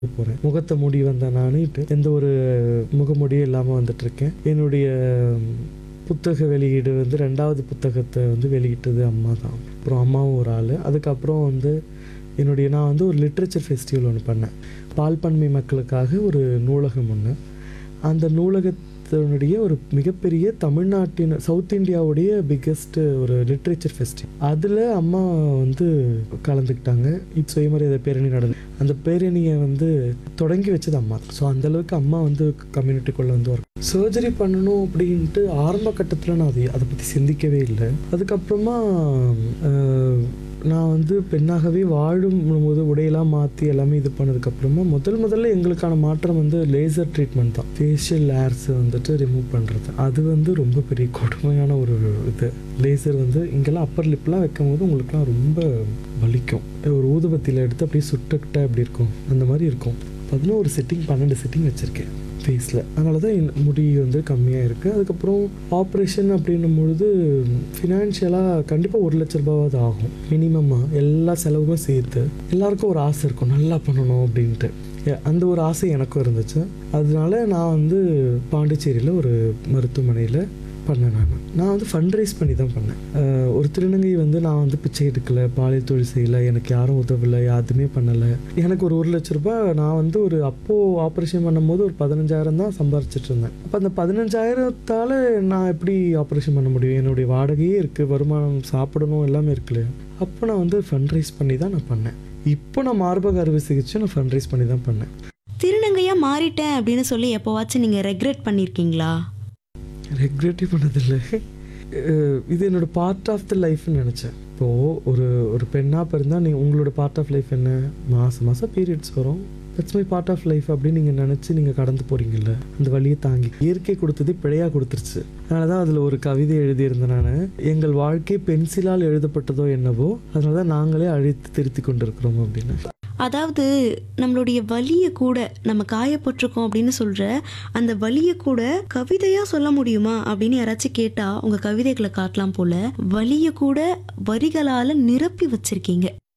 போகிறேன் முகத்தை மூடி வந்த நானிட்டு எந்த ஒரு முகமூடியும் இல்லாமல் வந்துட்டு இருக்கேன் என்னுடைய புத்தக வெளியீடு வந்து ரெண்டாவது புத்தகத்தை வந்து வெளியிட்டது அம்மா தான் அப்புறம் அம்மாவும் ஒரு ஆள் அதுக்கப்புறம் வந்து என்னுடைய நான் வந்து ஒரு லிட்ரேச்சர் ஃபெஸ்டிவல் ஒன்று பண்ணேன் பால்பன்மை மக்களுக்காக ஒரு நூலகம் ஒன்று அந்த நூலகத்தினுடைய ஒரு மிகப்பெரிய தமிழ்நாட்டின் சவுத் இந்தியாவுடைய பிக்கெஸ்ட் ஒரு லிட்ரேச்சர் ஃபெஸ்டிவல் அதில் அம்மா வந்து கலந்துக்கிட்டாங்க இப்போ சுயமரியாதை பேரணி நடந்து அந்த பேரணியை வந்து தொடங்கி வச்சது அம்மா ஸோ அந்தளவுக்கு அம்மா வந்து கம்யூனிட்டிக்குள்ளே வந்து ஒர்க் சர்ஜரி பண்ணணும் அப்படின்ட்டு ஆரம்ப கட்டத்தில் நான் அதை அதை பற்றி சிந்திக்கவே இல்லை அதுக்கப்புறமா அஹ், நான் வந்து பெண்ணாகவே வாழும் போது உடையெல்லாம் மாற்றி எல்லாமே இது பண்ணதுக்கப்புறமா முதல் முதல்ல எங்களுக்கான மாற்றம் வந்து லேசர் ட்ரீட்மெண்ட் தான் ஃபேஷியல் ஹேர்ஸ் வந்துட்டு ரிமூவ் பண்ணுறது அது வந்து ரொம்ப பெரிய கொடுமையான ஒரு இது லேசர் வந்து இங்கெல்லாம் அப்பர் லிப்லாம் வைக்கும் போது உங்களுக்குலாம் ரொம்ப வலிக்கும் ஒரு ஊதுபத்தியில் எடுத்து அப்படியே சுட்டுக்கிட்ட அப்படி இருக்கும் அந்த மாதிரி இருக்கும் பதினோரு செட்டிங் பன்னெண்டு செட்டிங் வச்சுருக்கேன் ஃபேஸில் அதனால தான் என் முடி வந்து கம்மியாக இருக்குது அதுக்கப்புறம் ஆப்ரேஷன் அப்படின்னும் பொழுது ஃபினான்ஷியலாக கண்டிப்பாக ஒரு லட்ச ரூபாவது ஆகும் மினிமமாக எல்லா செலவுக்கும் சேர்த்து எல்லாருக்கும் ஒரு ஆசை இருக்கும் நல்லா பண்ணணும் அப்படின்ட்டு எ- அந்த ஒரு ஆசை எனக்கும் இருந்துச்சு அதனால நான் வந்து பாண்டிச்சேரியில் ஒரு மருத்துவமனையில் பண்ணேன் நான் நான் வந்து ஃபண்ட் ரைஸ் பண்ணி தான் பண்ணேன் அஹ் ஒரு திருநங்கை வந்து நான் வந்து பிச்சை எடுக்கலை பாலியல் தொழில் செய்யலை எனக்கு யாரும் உதவலை யாருமே பண்ணலை எனக்கு ஒரு ஒரு லட்ச ரூபாய் நான் வந்து ஒரு அப்போது ஆப்ரேஷன் பண்ணும்போது ஒரு பதினஞ்சாயிரம் தான் சம்பாரிச்சிட்டு இருந்தேன் அப்போ அந்த பதினஞ்சாயிரத்தால் நான் எப்படி ஆப்ரேஷன் பண்ண முடியும் என்னுடைய வாடகையே இருக்குது வருமானம் சாப்பிடணும் எல்லாமே இருக்குல்ல அப்போ நான் வந்து ஃபண்ட் ரைஸ் பண்ணி தான் நான் பண்ணேன் இப்போ நான் மார்பக அறுவை சிகிச்சை நான் ஃபண்ட் ரைஸ் பண்ணி தான் பண்ணேன் திருநங்கையா மாறிட்டேன் அப்படின்னு சொல்லி எப்போவாச்சும் நீங்க ரெக்ரெட் பண்ணியிருக்கீங்களா ரெக்ரெட்டே பண்ணதில்லை அஹ் இது என்னோட பார்ட் ஆஃப் த லைஃப்னு நினச்சேன் இப்போது ஒரு ஒரு பெண்ணாக பிறந்தால் நீங்கள் உங்களோட பார்ட் ஆஃப் லைஃப் என்ன மாதம் மாதம் பீரியட்ஸ் வரும் that's my part of life அப்படின்னு நீங்கள் நினச்சி நீங்கள் கடந்து போகிறீங்கல்ல அந்த வழியை தாங்கி இயற்கை கொடுத்தது பிழையாக கொடுத்துருச்சு அதனால தான் அதில் ஒரு கவிதை எழுதியிருந்தேன் நான் எங்கள் வாழ்க்கை பென்சிலால் எழுதப்பட்டதோ என்னவோ அதனால தான் நாங்களே அழித்து திருத்தி கொண்டிருக்கிறோம் அப்படின்னு அதாவது நம்மளுடைய வலியை கூட நம்ம காயப்பட்டிருக்கோம் அப்படின்னு சொல்ற அந்த வலியை கூட கவிதையா சொல்ல முடியுமா அப்படின்னு யாராச்சும் கேட்டா உங்க கவிதைகளை காட்டலாம் போல வலியை கூட வரிகளால நிரப்பி வச்சிருக்கீங்க